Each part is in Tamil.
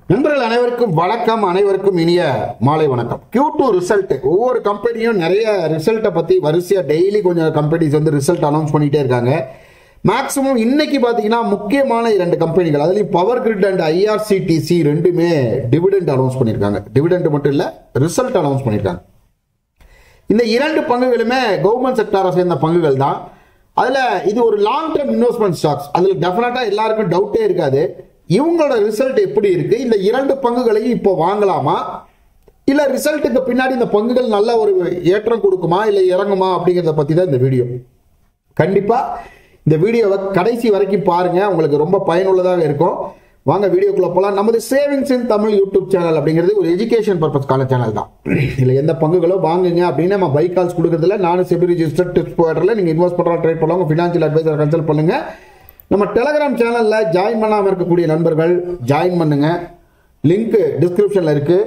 நண்பர்கள் அனைவருக்கும் வணக்கம் அனைவருக்கும் இனிய மாலை வணக்கம் Q2 டூ ரிசல்ட் ஒவ்வொரு கம்பெனியும் நிறைய ரிசல்ட்டை பத்தி வரிசையா டெய்லி கொஞ்சம் கம்பெனிஸ் வந்து ரிசல்ட் அனௌன்ஸ் பண்ணிட்டே இருக்காங்க மேக்ஸிமம் இன்னைக்கு பாத்தீங்கன்னா முக்கியமான இரண்டு கம்பெனிகள் அதுலயும் பவர் கிரிட் அண்ட் ஐஆர்சிடிசி ரெண்டுமே டிவிடெண்ட் அனௌன்ஸ் பண்ணியிருக்காங்க டிவிடெண்ட் மட்டும் இல்ல ரிசல்ட் அனௌன்ஸ் பண்ணியிருக்காங்க இந்த இரண்டு பங்குகளுமே கவர்மெண்ட் செக்டாரை சேர்ந்த பங்குகள் தான் அதுல இது ஒரு லாங் டர்ம் இன்வெஸ்ட்மெண்ட் ஸ்டாக்ஸ் அதுல டெஃபினட்டா எல்லாருக்கும் டவுட்டே இருக்காது இவங்களோட ரிசல்ட் எப்படி இருக்கு இந்த இரண்டு பங்குகளையும் இப்போ வாங்கலாமா இல்ல ரிசல்ட்டுக்கு பின்னாடி இந்த பங்குகள் நல்ல ஒரு ஏற்றம் கொடுக்குமா இல்ல இறங்குமா அப்படிங்கறத பத்தி தான் இந்த வீடியோ கண்டிப்பா இந்த வீடியோவை கடைசி வரைக்கும் பாருங்க உங்களுக்கு ரொம்ப பயனுள்ளதாக இருக்கும் வாங்க வீடியோக்குள்ள போலாம் நமது savings in Tamil YouTube channel அப்படிங்கிறது ஒரு எஜுகேஷன் பர்பஸ்க்கான சேனல் தான் இல்ல எந்த பங்குகளோ வாங்குங்க அப்படின்னு நம்ம பைக் கால்ஸ் கொடுக்கறதுல நானும் செபி ரிஜிஸ்டர் டிப்ஸ் ப்ரொவைடர்ல நீங்க இன்வெஸ்ட் பண்றோம் ட்ரேட் பண்ணலாம் உங்க ஃபினான்ஷியல் அட்வைசர் கன்சல்ட் பண்ணுங்க நம்ம டெலகிராம் சேனல்ல ஜாயின் பண்ணாம இருக்கக்கூடிய நண்பர்கள் ஜாயின் பண்ணுங்க லிங்க் டிஸ்கிரிப்ஷன்ல இருக்கு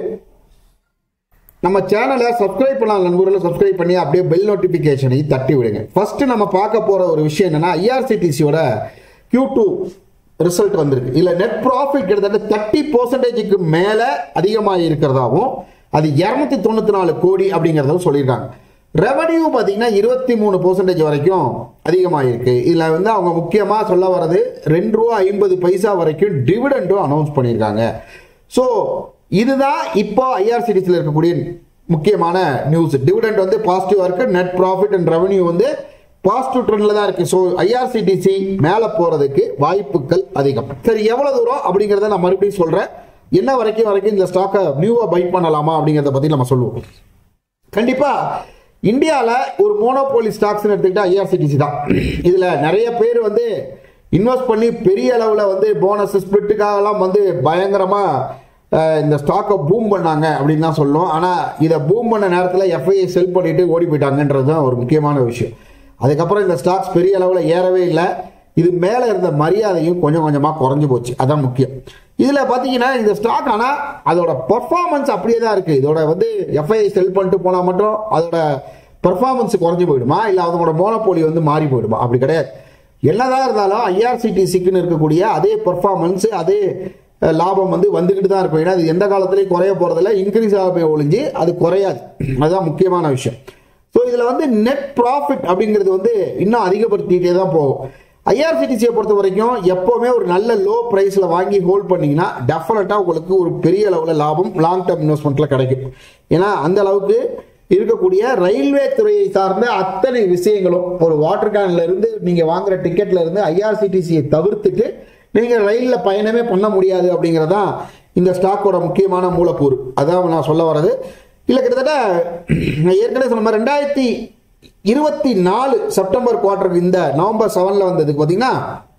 நம்ம சேனலை சப்ஸ்கிரைப் பண்ணலாம் நண்பர்களை சப்ஸ்கிரைப் பண்ணி அப்படியே பெல் நோட்டிபிகேஷனை தட்டி விடுங்க ஃபர்ஸ்ட் நம்ம பார்க்க போற ஒரு விஷயம் என்னன்னா ஐஆர்சிடிசியோட Q2 டூ ரிசல்ட் வந்திருக்கு இல்ல நெட் ப்ராஃபிட் கிட்டத்தட்ட தேர்ட்டி பர்சன்டேஜுக்கு மேல அதிகமாக இருக்கிறதாவும் அது இருநூத்தி தொண்ணூத்தி நாலு கோடி அப்படிங்கறதும் சொல்லியிருக்காங்க ரெவன்யூ பார்த்தீங்கன்னா இருபத்தி மூணு பர்சன்டேஜ் வரைக்கும் அதிகமாயிருக்கு இதில் வந்து அவங்க முக்கியமாக சொல்ல வர்றது ரெண்டு ரூபா ஐம்பது பைசா வரைக்கும் டிவிடெண்டும் அனௌன்ஸ் பண்ணியிருக்காங்க ஸோ இதுதான் இப்போ ஐஆர்சிடிசியில் இருக்கக்கூடிய முக்கியமான நியூஸ் டிவிடெண்ட் வந்து பாசிட்டிவாக இருக்கு நெட் ப்ராஃபிட் அண்ட் ரெவன்யூ வந்து பாசிட்டிவ் ட்ரெண்ட்ல தான் இருக்கு ஸோ ஐஆர்சிடிசி மேலே போறதுக்கு வாய்ப்புகள் அதிகம் சரி எவ்வளவு தூரம் அப்படிங்கிறத நான் மறுபடியும் சொல்றேன் என்ன வரைக்கும் வரைக்கும் இந்த ஸ்டாக்கை நியூவா பை பண்ணலாமா அப்படிங்கிறத பத்தி நம்ம சொல்லுவோம் கண்டிப்பா இந்தியாவில் ஒரு மோனோபோலி ஸ்டாக்ஸ் எடுத்துக்கிட்டா ஐஆர்சிடிசி தான் இதுல நிறைய பேர் வந்து இன்வெஸ்ட் பண்ணி பெரிய அளவில் வந்து போனஸ் ஸ்பிரிட்டுக்காகலாம் வந்து பயங்கரமா அஹ், இந்த ஸ்டாக்கை பூம் பண்ணாங்க அப்படின்னு தான் சொல்லும் ஆனால் இதை பூம் பண்ண நேரத்தில் எஃப்ஐஐ செல் பண்ணிட்டு ஓடி போயிட்டாங்கன்றது தான் ஒரு முக்கியமான விஷயம் அதுக்கப்புறம் இந்த ஸ்டாக்ஸ் பெரிய அளவில் ஏறவே இல்லை இது மேலே இருந்த மரியாதையும் கொஞ்சம் கொஞ்சமாக குறைஞ்சு போச்சு அதான் முக்கியம் இதில் பார்த்தீங்கன்னா இந்த ஸ்டாக் ஆனால் அதோட பெர்ஃபார்மன்ஸ் அப்படியே தான் இருக்குது இதோட வந்து எஃப்ஐஐ செல் பண்ணிட்டு போனால் மட்டும் அதோட பெர்ஃபார்மன்ஸ் குறைஞ்சு போயிடுமா இல்லை அதோட மோனோபோலி வந்து மாறி போயிடுமா அப்படி கிடையாது என்னதான் இருந்தாலும் ஐஆர்சிடிசிக்குன்னு இருக்கக்கூடிய அதே பெர்ஃபார்மன்ஸ் அதே அஹ், லாபம் வந்து வந்துக்கிட்டு தான் இருக்கும் ஏன்னா அது எந்த காலத்துலையும் குறைய போகிறதில்ல இன்க்ரீஸ் ஆகவே ஒழிஞ்சு அது குறையாது அதுதான் முக்கியமான விஷயம் ஸோ இதில் வந்து நெட் ப்ராஃபிட் அப்படிங்கிறது வந்து இன்னும் அதிகப்படுத்திட்டே தான் போகும் ஐஆர்சிடிசியை பொறுத்த வரைக்கும் எப்போவுமே ஒரு நல்ல லோ ப்ரைஸில் வாங்கி ஹோல்ட் பண்ணீங்கன்னா டெஃபினட்டாக உங்களுக்கு ஒரு பெரிய அளவில் லாபம் லாங் டேர்ம் இன்வெஸ்ட்மெண்ட்ல கிடைக்கும் ஏன்னா அந்த அளவுக்கு இருக்கக்கூடிய ரயில்வே துறையை சார்ந்த அத்தனை விஷயங்களும் ஒரு வாட்டர் கேன்ல இருந்து நீங்க வாங்குற டிக்கெட்ல இருந்து ஐஆர்சிடிசியை தவிர்த்துட்டு நீங்க ரயில்ல பயணமே பண்ண முடியாது அப்படிங்கறதான் இந்த ஸ்டாக்கோட முக்கியமான மூலக்கூறு அதான் நான் சொல்ல வர்றது இல்ல கிட்டத்தட்ட நான் ஏற்கனவே சொன்ன மாதிரி ரெண்டாயிரத்தி இருபத்தி நாலு செப்டம்பர் குவார்டருக்கு இந்த நவம்பர் செவன்ல வந்ததுக்கு பாத்தீங்கன்னா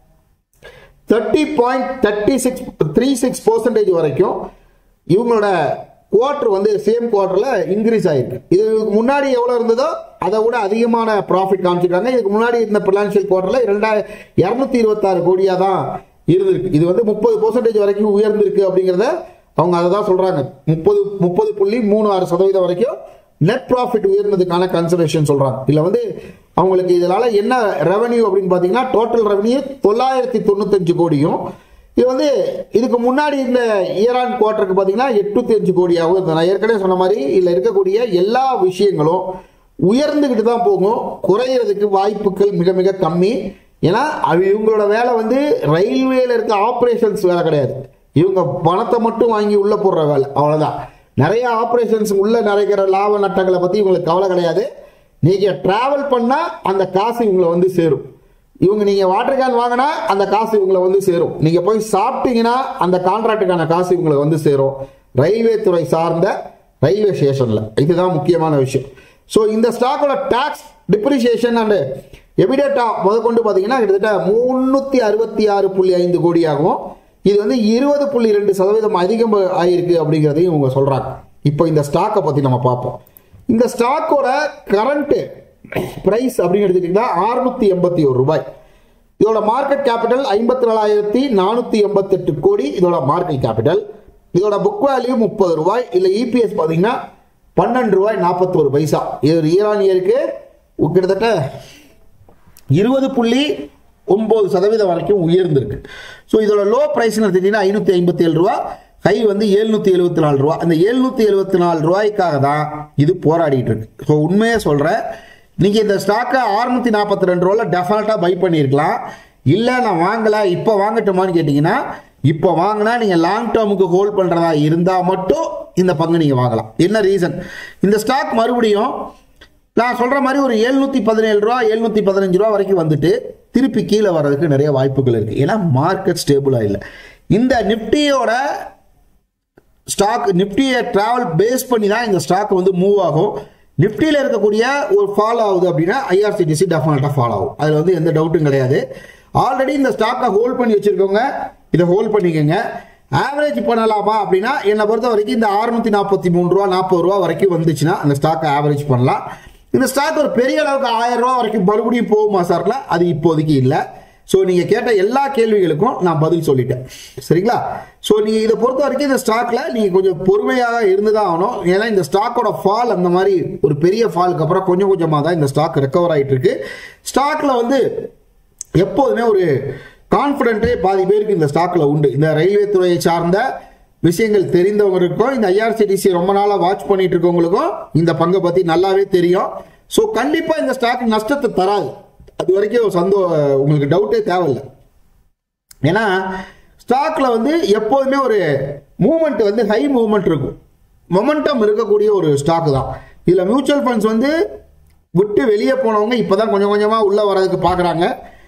thirty point thirty six three six percentage வரைக்கும் இவங்களோட குவார்டர் வந்து சேம் குவார்டர்ல இன்க்ரீஸ் ஆயிருக்கு இதுக்கு முன்னாடி எவ்வளவு இருந்ததோ அதை விட அதிகமான ப்ராஃபிட் காமிச்சிருக்காங்க இதுக்கு முன்னாடி இருந்த பினான்சியல் குவார்டர்ல இரண்டாயிரம் இரநூத்தி இருபத்தாறு கோடியா தான் இருந்திருக்கு இது வந்து முப்பது பர்சன்டேஜ் வரைக்கும் உயர்ந்திருக்கு அப்படிங்கிறத அவங்க அதை தான் சொல்றாங்க முப்பது முப்பது புள்ளி மூணு ஆறு சதவீதம் வரைக்கும் நெட் ப்ராஃபிட் உயர்ந்ததுக்கான கன்சிடரேஷன் சொல்றாங்க இதுல வந்து அவங்களுக்கு இதனால என்ன ரெவன்யூ அப்படின்னு பாத்தீங்கன்னா டோட்டல் ரெவன்யூ தொள்ளாயிரத்தி தொண்ணூத்தஞ்சு கோடியும் இது வந்து இதுக்கு முன்னாடி இந்த ஈரான் குவார்டருக்கு பார்த்தீங்கன்னா எட்நூத்தி அஞ்சு கோடியாகவும் இருந்தது நான் ஏற்கனவே சொன்ன மாதிரி இதில் இருக்கக்கூடிய எல்லா விஷயங்களும் உயர்ந்துக்கிட்டு தான் போகும் குறையிறதுக்கு வாய்ப்புகள் மிக மிக கம்மி ஏன்னா அது இவங்களோட வேலை வந்து ரயில்வேல இருக்க ஆப்ரேஷன்ஸ் வேலை கிடையாது இவங்க பணத்தை மட்டும் வாங்கி உள்ள போடுற வேலை அவ்வளவுதான் நிறைய ஆப்ரேஷன்ஸ் உள்ள நிறைய லாப நட்டங்களை பத்தி இவங்களுக்கு கவலை கிடையாது நீங்க டிராவல் பண்ணா அந்த காசு இவங்களை வந்து சேரும் இவங்க நீங்க வாட்டர் கேன் வாங்கினா அந்த காசு இவங்களை வந்து சேரும் நீங்க போய் சாப்பிட்டீங்கன்னா அந்த கான்ட்ராக்டுக்கான காசு இவங்களை வந்து சேரும் ரயில்வே துறை சார்ந்த ரயில்வே ஸ்டேஷன்ல இதுதான் முக்கியமான விஷயம் ஸோ இந்த ஸ்டாக்கோட டாக்ஸ் டிப்ரிசியேஷன் அண்ட் எபிடேட்டா முதற்கொண்டு பார்த்தீங்கன்னா கிட்டத்தட்ட முன்னூத்தி அறுபத்தி ஆறு புள்ளி ஐந்து கோடியாகவும் இது வந்து இருபது புள்ளி ரெண்டு சதவீதம் அதிகம் ஆயிருக்கு அப்படிங்கிறதையும் இவங்க சொல்றாங்க இப்போ இந்த ஸ்டாக்கை பத்தி நம்ம பார்ப்போம் இந்த ஸ்டாக்கோட கரண்ட் பிரைஸ் அப்படின்னு எடுத்துக்கிட்டீங்கன்னா அறுநூத்தி எண்பத்தி ஒரு ரூபாய் இதோட மார்க்கெட் கேபிட்டல் ஐம்பத்தி நாலாயிரத்தி நானூத்தி எண்பத்தி எட்டு கோடி இதோட மார்க்கெட் கேபிட்டல் இதோட புக் வேல்யூ முப்பது ரூபாய் இல்ல இபிஎஸ் பாத்தீங்கன்னா பன்னெண்டு ரூபாய் நாற்பத்தோரு பைசா இது ஈரான் இயருக்கு கிட்டத்தட்ட இருபது புள்ளி ஒன்பது சதவீதம் வரைக்கும் உயர்ந்திருக்கு ஸோ இதோட லோ பிரைஸ் எடுத்துக்கிட்டீங்கன்னா ஐநூற்றி ஐம்பத்தி ஏழு ரூபா ஹை வந்து எழுநூத்தி எழுபத்தி நாலு ரூபா அந்த எழுநூத்தி எழுபத்தி நாலு ரூபாய்க்காக தான் இது போராடிட்டு இருக்கு ஸோ உண்மையே சொல்றேன் நீங்க இந்த ஸ்டாக்கை அறுநூத்தி நாற்பத்தி ரெண்டு ரூபால டெஃபினட்டா பை பண்ணியிருக்கலாம் இல்ல நான் வாங்கல இப்போ வாங்கட்டுமான்னு கேட்டீங்கன்னா இப்போ வாங்கினா நீங்க லாங் டேர்முக்கு ஹோல்ட் பண்றதா இருந்தா மட்டும் இந்த பங்கு நீங்க வாங்கலாம் என்ன ரீசன் இந்த ஸ்டாக் மறுபடியும் நான் சொல்ற மாதிரி ஒரு எழுநூத்தி பதினேழு ரூபா எழுநூத்தி பதினஞ்சு ரூபா வரைக்கும் வந்துட்டு திருப்பி கீழே வர்றதுக்கு நிறைய வாய்ப்புகள் இருக்கு ஏன்னா மார்க்கெட் ஸ்டேபிளா இல்லை இந்த நிப்டியோட ஸ்டாக் நிப்டியை டிராவல் பேஸ் பண்ணி தான் இந்த ஸ்டாக் வந்து மூவ் ஆகும் நிப்டியில் இருக்கக்கூடிய ஒரு ஃபாலோ ஆகுது அப்படின்னா ஐஆர்சிடிசி டெஃபினட்டாக ஃபாலோ ஆகும் அதில் வந்து எந்த டவுட்டும் கிடையாது ஆல்ரெடி இந்த ஸ்டாக்கை ஹோல்ட் பண்ணி வச்சிருக்கவங்க இதை ஹோல்ட் பண்ணிக்கோங்க ஆவரேஜ் பண்ணலாமா அப்படின்னா என்னை பொறுத்த வரைக்கும் இந்த அறுநூத்தி நாற்பத்தி மூணு ரூபா நாற்பது ரூபா வரைக்கும் வந்துச்சுன்னா அந்த ஸ்டாக்கை ஆவரேஜ் பண்ணலாம் இந்த ஸ்டாக் ஒரு பெரிய அளவுக்கு ஆயிரம் ரூபா வரைக்கும் மறுபடியும் போகுமா சார்ல அது இப்போதைக்கு இல்லை ஸோ நீங்கள் கேட்ட எல்லா கேள்விகளுக்கும் நான் பதில் சொல்லிட்டேன் சரிங்களா ஸோ நீங்கள் இதை பொறுத்த வரைக்கும் இந்த ஸ்டாக்ல நீங்கள் கொஞ்சம் பொறுமையாக இருந்து தான் ஆகணும் ஏன்னா இந்த ஸ்டாக்கோட ஃபால் அந்த மாதிரி ஒரு பெரிய ஃபாலுக்கு அப்புறம் கொஞ்சம் கொஞ்சமாக தான் இந்த ஸ்டாக் ரெக்கவர் ஆகிட்டு இருக்கு ஸ்டாக்ல வந்து எப்போதுமே ஒரு கான்ஃபிடென்ட்டே பாதி பேருக்கு இந்த ஸ்டாக்ல உண்டு இந்த ரயில்வே துறையை சார்ந்த விஷயங்கள் தெரிந்தவங்களுக்கும் இந்த ஐஆர்சிடிசி ரொம்ப நாளா வாட்ச் பண்ணிட்டு இருக்கவங்களுக்கும் இந்த பங்கை பத்தி நல்லாவே தெரியும் ஸோ கண்டிப்பா இந்த ஸ்டாக் நஷ்டத்தை தராது அது வரைக்கும் சந்தோ உங்களுக்கு டவுட்டே தேவையில்லை ஏன்னா ஸ்டாக்ல வந்து எப்போதுமே ஒரு மூவ்மெண்ட் வந்து ஹை மூவ்மெண்ட் இருக்கும் மொமெண்டம் இருக்கக்கூடிய ஒரு ஸ்டாக் தான் இதுல மியூச்சுவல் ஃபண்ட்ஸ் வந்து விட்டு வெளியே போனவங்க இப்பதான் கொஞ்சம் கொஞ்சமா உள்ள வர்றதுக்கு பாக்குறாங்க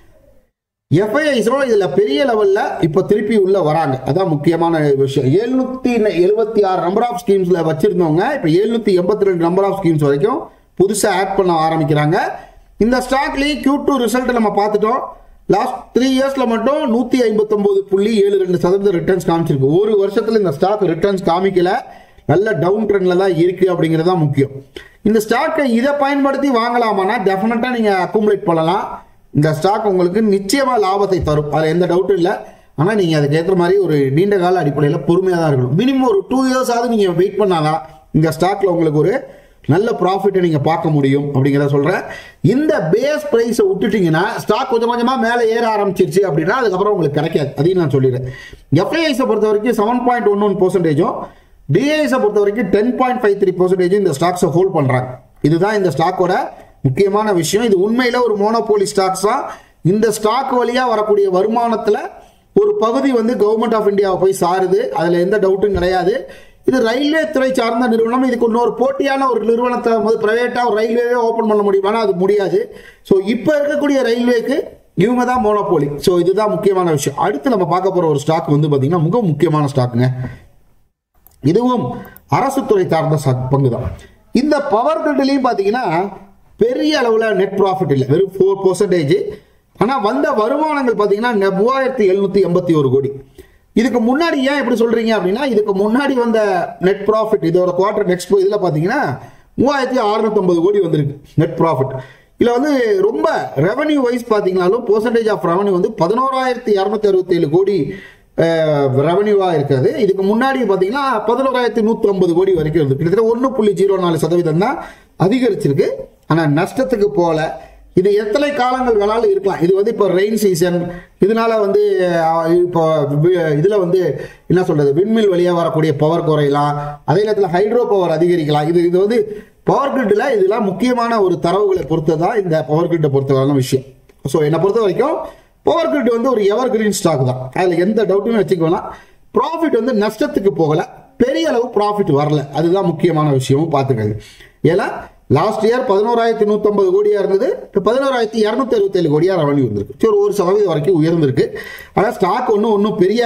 எஃப்ஐஐஸோட இதுல பெரிய லெவல்ல இப்ப திருப்பி உள்ள வராங்க அதான் முக்கியமான விஷயம் எழுநூத்தி எழுபத்தி ஆறு நம்பர் ஆஃப் ஸ்கீம்ஸ்ல வச்சிருந்தவங்க இப்ப எழுநூத்தி எண்பத்தி ரெண்டு நம்பர் ஆஃப் ஸ்கீம்ஸ் வரைக்கும் புதுசா ஆட் பண்ண ஆரம்பிக்கிறாங்க இந்த ஸ்டாக்லயும் கியூ டூ ரிசல்ட் நம்ம பார்த்துட்டோம் லாஸ்ட் த்ரீ இயர்ஸ்ல மட்டும் நூத்தி ஐம்பத்தொன்பது புள்ளி ஏழு ரெண்டு சதவீத ரிட்டர்ன்ஸ் காமிச்சிருக்கு ஒரு வருஷத்துல இந்த ஸ்டாக் ரிட்டர்ன்ஸ் காமிக்கல நல்ல டவுன் ட்ரெண்ட்ல தான் இருக்கு அப்படிங்கிறது தான் முக்கியம் இந்த ஸ்டாக்கை இதை பயன்படுத்தி வாங்கலாமான்னா டெஃபினட்டா நீங்க அக்குமுலேட் பண்ணலாம் இந்த ஸ்டாக் உங்களுக்கு நிச்சயமா லாபத்தை தரும் அதுல எந்த டவுட்டும் இல்லை ஆனா நீங்க அதுக்கு ஏற்ற மாதிரி ஒரு நீண்ட கால அடிப்படையில் பொறுமையா தான் இருக்கணும் மினிமம் ஒரு டூ இயர்ஸ் ஆகுது நீங்க வெயிட் பண்ணாதான் இந்த ஸ்டாக்ல உங்களுக்கு ஒரு நல்ல ப்ராஃபிட்டை நீங்க பார்க்க முடியும் அப்படிங்கிறத சொல்றேன் இந்த பேஸ் பிரைஸை விட்டுட்டீங்கன்னா ஸ்டாக் கொஞ்சம் கொஞ்சமா மேலே ஏற ஆரம்பிச்சிருச்சு அப்படின்னா அதுக்கப்புறம் உங்களுக்கு கிடைக்காது அதையும் நான் சொல்லிடுறேன் எஃப்ஐஐஸை பொறுத்த வரைக்கும் செவன் பாயிண்ட் ஒன் ஒன் பர்சன்டேஜும் டிஐஸை பொறுத்த வரைக்கும் டென் பாயிண்ட் ஃபைவ் த்ரீ பர்சன்டேஜும் இந்த ஸ்டாக்ஸை ஹோல்ட் பண்றாங்க இதுதான் இந்த ஸ்டாக்கோட முக்கியமான விஷயம் இது உண்மையில ஒரு மோனோபோலி ஸ்டாக்ஸ் தான் இந்த ஸ்டாக் வழியா வரக்கூடிய வருமானத்துல ஒரு பகுதி வந்து கவர்மெண்ட் ஆஃப் இந்தியாவை போய் சாருது அதுல எந்த டவுட்டும் கிடையாது இது ரயில்வே துறை சார்ந்த நிறுவனம் இதுக்கு இன்னொரு போட்டியான ஒரு நிறுவனத்தை வந்து பிரைவேட்டா ஒரு ரயில்வேவே ஓபன் பண்ண முடியுமானா அது முடியாது ஸோ இப்போ இருக்கக்கூடிய ரயில்வேக்கு இவங்க தான் மோனோபோலி ஸோ இதுதான் முக்கியமான விஷயம் அடுத்து நம்ம பார்க்க போற ஒரு ஸ்டாக் வந்து பாத்தீங்கன்னா மிக முக்கியமான ஸ்டாக்குங்க இதுவும் அரசு துறை சார்ந்த ச- பங்கு தான் இந்த பவர் கிரிட்லையும் பார்த்தீங்கன்னா பெரிய அளவில் நெட் ப்ராஃபிட் இல்லை வெறும் ஃபோர் பர்சன்டேஜ் ஆனால் வந்த வருமானங்கள் பார்த்தீங்கன்னா மூவாயிரத்தி எழுநூத்தி எண்பத்தி ஒரு கோடி இதுக்கு முன்னாடி ஏன் இப்படி சொல்றீங்க அப்படின்னா இதுக்கு முன்னாடி வந்த நெட் ப்ராஃபிட் இதோட குவார்டர் நெக்ஸ்ட் இதில் பார்த்தீங்கன்னா மூவாயிரத்தி அறுநூத்தொம்பது கோடி வந்திருக்கு நெட் ப்ராஃபிட் இதில் வந்து ரொம்ப ரெவன்யூ வைஸ் பார்த்தீங்கனாலும் பர்சன்டேஜ் ஆஃப் ரெவன்யூ வந்து பதினோராயிரத்தி இரநூத்தி அறுபத்தேழு கோடி ரெவன்யூவா இருக்கிறது இதுக்கு முன்னாடி பார்த்தீங்கன்னா பதினோராயிரத்தி நூற்றி ஐம்பது கோடி வரைக்கும் இருந்து கிட்டத்தட்ட ஒன்று புள்ளி ஜீரோ நாலு சதவீதம் தான் அதிகரிச்சிருக்கு ஆனால் நஷ்டத்துக்கு போல இது எத்தனை காலங்கள் வேணாலும் இருக்கலாம் இது வந்து இப்போ ரெயின் சீசன் இதனால வந்து அஹ், இப்போ வி- இதுல வந்து என்ன சொல்றது விண்மில் வழியா வரக்கூடிய பவர் குறையலாம் அதே நேரத்தில் ஹைட்ரோ பவர் அதிகரிக்கலாம் இது இது வந்து பவர் கிரிட்ல இதெல்லாம் முக்கியமான ஒரு தரவுகளை பொறுத்து தான் இந்த பவர் கிரிட்டை பொறுத்தவரையான விஷயம் ஸோ என்னை பொறுத்த வரைக்கும் பவர் கிரிட் வந்து ஒரு எவர் கிரீன் ஸ்டாக் தான் அதில் எந்த டவுட்டுமே வச்சுக்க வேணாம் ப்ராஃபிட் வந்து நஷ்டத்துக்கு போகல பெரிய அளவு ப்ராஃபிட் வரல அதுதான் முக்கியமான விஷயமும் பார்த்துக்கங்க ஏன்னா லாஸ்ட் இயர் பதினோராயிரத்தி நூற்றம்பது கோடியா இருந்தது இப்போ பதினோராயிரத்தி இரநூத்தி அறுபத்தேழு கோடியா ரெவன்யூ இருந்திருக்கு சரி ஒரு சதவீதம் வரைக்கும் உயர்ந்திருக்கு ஆனால் ஸ்டாக் ஒன்றும் ஒன்றும் பெரிய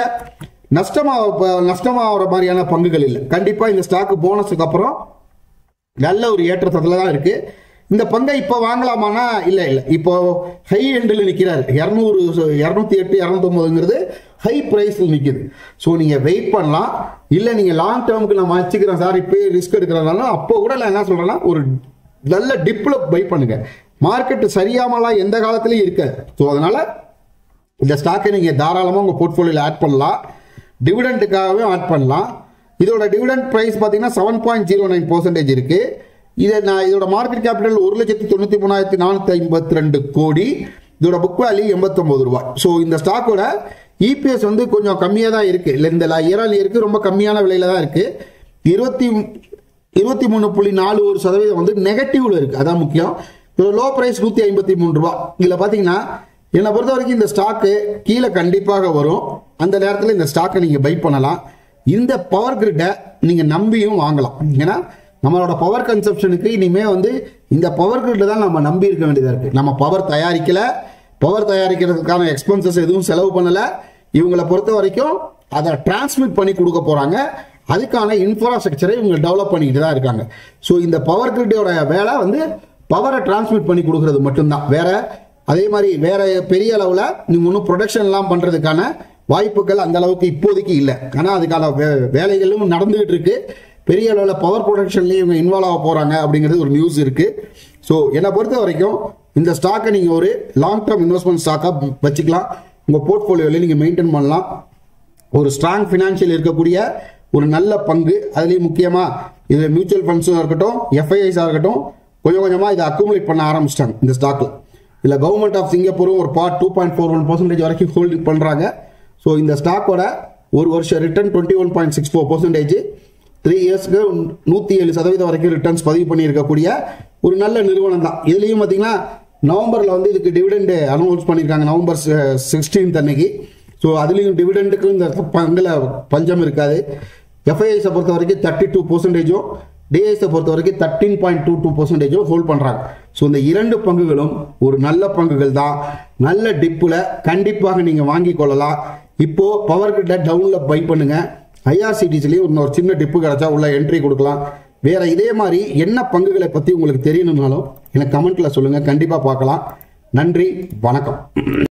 நஷ்டமாக நஷ்டமாகிற மாதிரியான பங்குகள் இல்லை கண்டிப்பாக இந்த ஸ்டாக் போனஸுக்கு அப்புறம் நல்ல ஒரு ஏற்றத்தில் தான் இருக்கு இந்த பங்கை இப்போ வாங்கலாமானா இல்லை இல்லை இப்போ ஹை எண்டில் நிற்கிறாரு இரநூறு இரநூத்தி எட்டு இரநூத்தொம்பதுங்கிறது ஹை ப்ரைஸில் நிற்குது ஸோ நீங்கள் வெயிட் பண்ணலாம் இல்லை நீங்கள் லாங் டேர்முக்கு நான் வச்சுக்கிறேன் சார் இப்போ ரிஸ்க் எடுக்கிறதுனால அப்போ கூட நான் என்ன சொல்கிறேன்னா ஒரு நல்ல டிப்பில் பை பண்ணுங்க மார்க்கெட் சரியாமலாம் எந்த காலத்துலையும் இருக்காது ஸோ அதனால இந்த ஸ்டாக்கை நீங்கள் தாராளமாக உங்கள் போர்ட்ஃபோலியோவில் ஆட் பண்ணலாம் டிவிடெண்ட்டுக்காகவே ஆட் பண்ணலாம் இதோட டிவிடெண்ட் ப்ரைஸ் பார்த்தீங்கன்னா seven point zero nine percentage இருக்கு இதை நான் இதோட மார்க்கெட் கேபிட்டல் ஒரு லட்சத்தி தொண்ணூற்றி மூணாயிரத்தி நானூற்றி ஐம்பத்தி ரெண்டு கோடி இதோட புக் வேல்யூ எண்பத்தொம்பது ரூபாய் ஸோ இந்த ஸ்டாக்கோட இபிஎஸ் வந்து கொஞ்சம் கம்மியாக தான் இருக்கு இல்லை இந்த இயரால் இருக்கு ரொம்ப கம்மியான விலையில தான் இருக்கு இருபத்தி இருபத்தி மூணு புள்ளி நாலு ஒரு சதவீதம் வந்து நெகட்டிவ்ல இருக்கு அதான் முக்கியம் இதோட லோ பிரைஸ் நூற்றி ஐம்பத்தி மூணு ரூபா இதில் பார்த்தீங்கன்னா என்னை பொறுத்த வரைக்கும் இந்த ஸ்டாக்கு கீழே கண்டிப்பாக வரும் அந்த நேரத்தில் இந்த ஸ்டாக்கை நீங்கள் பை பண்ணலாம் இந்த பவர் கிரிட்டை நீங்கள் நம்பியும் வாங்கலாம் ஏன்னா நம்மளோட பவர் கன்சப்ஷனுக்கு இனிமே வந்து இந்த பவர் கிரிட்டை தான் நம்ம நம்பி இருக்க வேண்டியதாக இருக்குது நம்ம பவர் தயாரிக்கல பவர் தயாரிக்கிறதுக்கான எக்ஸ்பென்சஸ் எதுவும் செலவு பண்ணல இவங்களை பொறுத்த வரைக்கும் அதை டிரான்ஸ்மிட் பண்ணி கொடுக்க போறாங்க அதுக்கான இன்ஃப்ராஸ்ட்ரக்சரை இவங்க டெவலப் பண்ணிக்கிட்டு தான் இருக்காங்க ஸோ இந்த பவர் கிரிட்டோட வேலை வந்து பவரை டிரான்ஸ்மிட் பண்ணி கொடுக்கறது மட்டும்தான் வேற அதே மாதிரி வேற பெரிய அளவில் நீங்க ஒன்றும் ப்ரொடக்ஷன்லாம் பண்றதுக்கான வாய்ப்புகள் அந்த அளவுக்கு இப்போதைக்கு இல்லை ஆனால் அதுக்கான வே- வேலைகளும் நடந்துகிட்டு இருக்கு பெரிய அளவில் பவர் ப்ரொடக்ஷன்லேயும் இவங்க இன்வால்வ் ஆக போறாங்க அப்படிங்கிறது ஒரு நியூஸ் இருக்கு ஸோ என்னை பொறுத்த வரைக்கும் இந்த ஸ்டாக்கை நீங்கள் ஒரு லாங் டேர்ம் இன்வெஸ்ட்மெண்ட் ஸ்டாக்காக வச்சுக்கலாம் உங்கள் போர்ட்ஃபோலியோவில் நீங்கள் மெயின்டைன் பண்ணலாம் ஒரு ஸ்ட்ராங் ஃபினான்ஷியல் இருக்கக்கூடிய ஒரு நல்ல பங்கு அதுலேயும் முக்கியமாக இதில் மியூச்சுவல் ஃபண்ட்ஸும் இருக்கட்டும் எஃப்ஐஐஸாக இருக்கட்டும் கொஞ்சம் கொஞ்சமாக இதை அக்குமுலேட் பண்ண ஆரம்பிச்சிட்டாங்க இந்த ஸ்டாக்கில் இதில் கவர்மெண்ட் ஆஃப் சிங்கப்பூரும் ஒரு part two point four one percentage வரைக்கும் ஹோல்டிங் பண்ணுறாங்க ஸோ இந்த ஸ்டாக்கோட ஒரு வருஷம் return twenty one point six four percentage three இயர்ஸ்க்கு நூற்றி ஏழு சதவீதம் வரைக்கும் ரிட்டர்ன்ஸ் பதிவு பண்ணியிருக்கக்கூடிய ஒரு நல்ல நிறுவனம் தான் இதுலேயும் பார்த்தீங்கன்னா நவம்பரில் வந்து இதுக்கு டிவிடெண்ட் அனௌன்ஸ் பண்ணியிருக்காங்க நவம்பர் சிக்ஸ்டீன்த் அன்னைக்கு ஸோ அதுலேயும் டிவிடெண்டுக்கும் இந்த பங்கில் பஞ்சம் இருக்காது எஃப்ஐஐஸை பொறுத்த வரைக்கும் தேர்ட்டி டூ பர்சன்டேஜும் டிஐஸை பொறுத்த வரைக்கும் தேர்ட்டீன் பாயிண்ட் டூ டூ பர்சன்டேஜும் ஹோல்ட் பண்ணுறாங்க ஸோ இந்த இரண்டு பங்குகளும் ஒரு நல்ல பங்குகள் தான் நல்ல டிப்பில் கண்டிப்பாக நீங்கள் வாங்கி கொள்ளலாம் இப்போ பவர் கிட்ட டவுனில் பை பண்ணுங்க ஐஆர்சிடிசிலையும் இன்னொரு சின்ன டிப்பு கிடைச்சா உள்ள என்ட்ரி கொடுக்கலாம் வேற இதே மாதிரி என்ன பங்குகளை பற்றி உங்களுக்கு தெரியணும்னாலும் எனக்கு கமெண்ட்ல சொல்லுங்க கண்டிப்பாக பார்க்கலாம் நன்றி வணக்கம்